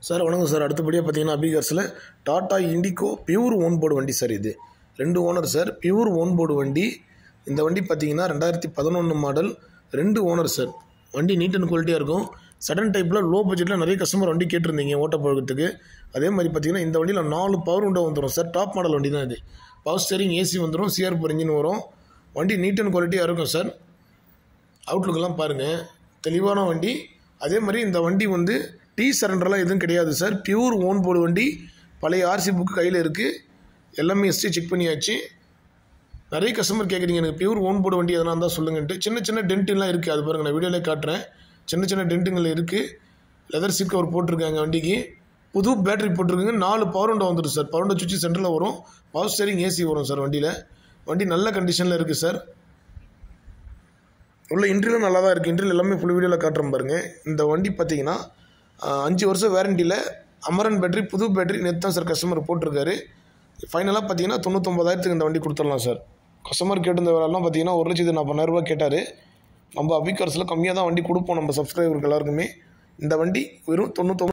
sir வணக்கம் sir அடுத்தபடியாக பார்த்தீங்கன்னா அபிகார்ஸில் Tata Indigo pure own board வண்டி சார் இது ரெண்டு owner sir pure own board வண்டி இந்த வண்டி பார்த்தீங்கன்னா ரெண்டாயிரத்தி பதினொன்று மாடல் ரெண்டு ஓனர் சார் வண்டி நீட் அண்ட் குவாலிட்டியாக இருக்கும் சடன் டைப்பில் லோ பட்ஜெட்டில் நிறைய கஸ்டமர் வண்டி கேட்டிருந்தீங்க ஓட்ட போகிறதுக்கு அதே மாதிரி பார்த்தீங்கன்னா இந்த வண்டியில் நாலு பவர் உண்டை வந்துடும் சார் டாப் மாடல் வண்டி தான் இது பவர் ஸ்டேரிங் ஏசி வந்துடும் சிஆர் ஃபோர் இன்ஜின் வரும் வண்டி நீட் அண்ட் குவாலிட்டியாக இருக்கும் சார் அவுட்லுக்கெல்லாம் பாருங்கள் தெளிவான வண்டி அதே மாதிரி இந்த வண்டி வந்து டீ சரண்டர்லாம் எதுவும் கிடையாது சார் பியூர் ஓன் போர்டு வண்டி பழைய ஆர்சி புக்கு கையில் இருக்குது எல்லாமே எஸ்டி செக் பண்ணியாச்சு நிறைய கஸ்டமர் கேட்குறீங்க எனக்கு பியூர் ஓன் போர்டு வண்டி எதனா இருந்தால் சொல்லுங்கன்ட்டு சின்ன சின்ன டென்ட்டுலாம் இருக்குது அது பாருங்கள் நான் வீடியோவில் காட்டுறேன் சின்ன சின்ன டென்ட்டுங்கள் இருக்குது லெதர் சீட் கவர் போட்டிருக்காங்க வண்டிக்கு புது பேட்டரி போட்டிருக்குங்க நாலு பவர் ஹோண்டா வந்துடும் சார் பவர் ஹோண்டா சுவிட்ச் சென்டரில் வரும் பவர் ஸ்டேரிங் ஏசி வரும் சார் வண்டியில் வண்டி நல்ல கண்டிஷனில் இருக்குது சார் உள்ள இன்ட்ரிலும் நல்லா தான் இருக்குது இன்ட்ரில் எல்லாமே ஃபுல் வீடியோவில் காட்டுறேன் பாருங்கள் இந்த வண்டி பார்த்தீங்கன்னா ஆஹ், அஞ்சு வருஷம் வேரண்டியில் அமரன் பேட்டரி புது பேட்டரி நேற்று தான் சார் கஸ்டமர் போட்டிருக்காரு ஃபைனலாக பார்த்தீங்கன்னா தொண்ணூத்தொம்பதாயிரத்துக்கு இந்த வண்டி கொடுத்துடலாம் சார் கஸ்டமர் கேட்டிருந்த வேலைலாம் பார்த்தீங்கன்னா ஒரு லட்சத்து நாற்பதாயிரரூபா கேட்டார் நம்ம அபிகார்ஸில் கம்மியாக தான் வண்டி கொடுப்போம் நம்ம சப்ஸ்கிரைபருக்கு எல்லாருக்குமே இந்த வண்டி வெறும் தொண்ணூத்தொம்பது